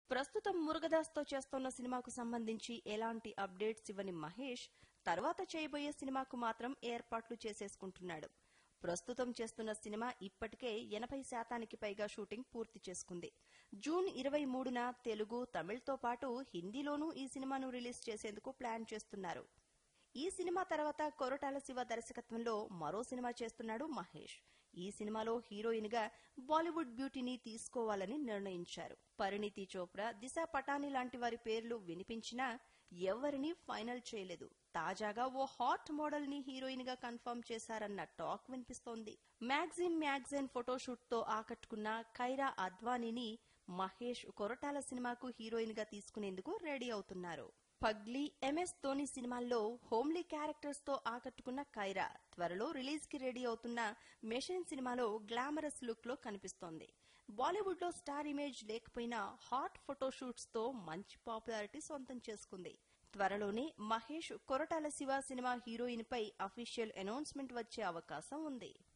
ప్రస్తుతం మురుగదాస్ తో చేస్తున్న సినిమాకు సంబంధించి ఎలాంటి అప్డేట్స్ ఇవ్వని మహేష్ తర్వాత చేయబోయే సినిమాకు మాత్రం ఏర్పాట్లు చేసేసుకుంటున్నాడు ప్రస్తుతం చేస్తున్న సినిమా ఇప్పటికే ఎనభై శాతానికి పైగా షూటింగ్ పూర్తి చేసుకుంది జూన్ ఇరవై మూడున తెలుగు తమిళ్తో పాటు హిందీలోనూ ఈ సినిమాను రిలీజ్ చేసేందుకు ప్లాన్ చేస్తున్నారు ఈ సినిమా తర్వాత కొరటాల శివ దర్శకత్వంలో మరో సినిమా చేస్తున్నాడు మహేష్ ఈ సినిమాలో హీరోయిన్ గా బాలీవుడ్ బ్యూటీని తీసుకోవాలని నిర్ణయించారు పరిణితి చోప్రా దిశ పటాని లాంటి వారి పేర్లు వినిపించినా ఎవరిని ఫైనల్ చేయలేదు తాజాగా ఓ హాట్ మోడల్ ని హీరోయిన్ గా కన్ఫర్మ్ చేశారన్న టాక్ వినిపిస్తోంది మ్యాగ్జిమ్ మ్యాగజైన్ ఫోటోషూట్ తో ఆకట్టుకున్న ఖైరా అద్వానీని మహేష్ కొరటాల సినిమాకు హీరోయిన్ గా తీసుకునేందుకు రెడీ అవుతున్నారు పగ్లీ ఎంఎస్ ధోని సినిమాల్లో హోమ్లీ క్యారెక్టర్స్ తో ఆకట్టుకున్న కైరా త్వరలో రిలీజ్ కి రెడీ అవుతున్న మెషిన్ సినిమాలో గ్లామరస్ లుక్ లో కనిపిస్తోంది బాలీవుడ్ లో స్టార్ ఇమేజ్ లేకపోయినా హాట్ ఫోటోషూట్స్ తో మంచి పాపులారిటీ సొంతం చేసుకుంది త్వరలోనే మహేష్ కొరటాల శివ సినిమా హీరోయిన్ పై అఫీషియల్ అనౌన్స్మెంట్ వచ్చే అవకాశం ఉంది